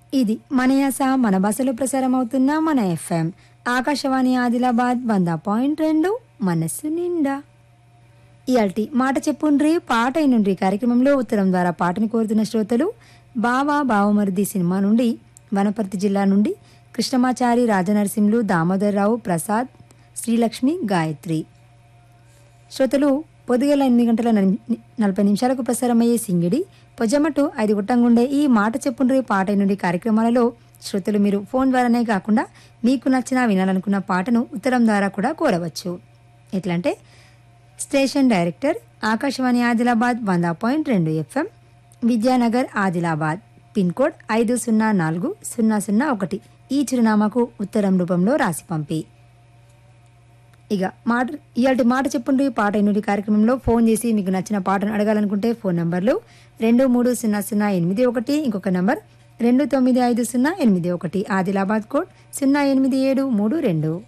ఇది మన యాస మన భాషలో ప్రసారం అవుతున్న మన ఎఫ్ఎం ఆకాశవాణి ఆదిలాబాద్ వంద పాయింట్ రెండు మనస్సు నిండా ఇయాల్టి మాట చెప్పుండ్రి పాట అయినుండ్రి కార్యక్రమంలో ఉత్తరం ద్వారా పాటను కోరుతున్న శ్రోతలు బావా బావమరిది సినిమా నుండి వనపర్తి జిల్లా నుండి కృష్ణమాచారి రాజనరసింహులు దామోదర్రావు ప్రసాద్ శ్రీలక్ష్మి గాయత్రి శ్రోతలు పొద్దుగల ఎనిమిది గంటల నల్- నలభై నిమిషాలకు ప్రసారమయ్యే సింగిడి పొజమటు ఐదు గుట్టంగుండే ఈ మాట చెప్పుండ్రి పాట నుండి కార్యక్రమాలలో శ్రోతలు మీరు ఫోన్ ద్వారానే కాకుండా మీకు నచ్చిన వినాలనుకున్న పాటను ఉత్తరం ద్వారా కూడా కోరవచ్చు ఎట్లంటే స్టేషన్ డైరెక్టర్ ఆకాశవాణి ఆదిలాబాద్ వంద పాయింట్ రెండు FM Vidyanagar Adilabad pin code ఐదు సున్నా నాలుగు సున్నా సున్నా ఒకటి ఈ చిరునామాకు ఉత్తరం రూపంలో రాసి పంపి ఇక మాట ఇలాంటి మాట చెప్పుండి పాట ఎన్నుడి కార్యక్రమంలో ఫోన్ చేసి మీకు నచ్చిన పాటను అడగాలనుకుంటే ఫోన్ నంబర్లు రెండు మూడు సున్నా సున్నా ఎనిమిది ఒకటి ఇంకొక నంబర్ రెండు తొమ్మిది ఐదు సున్నా ఎనిమిది ఒకటి ఆదిలాబాద్ కోడ్ సున్నా ఎనిమిది ఏడు మూడు రెండు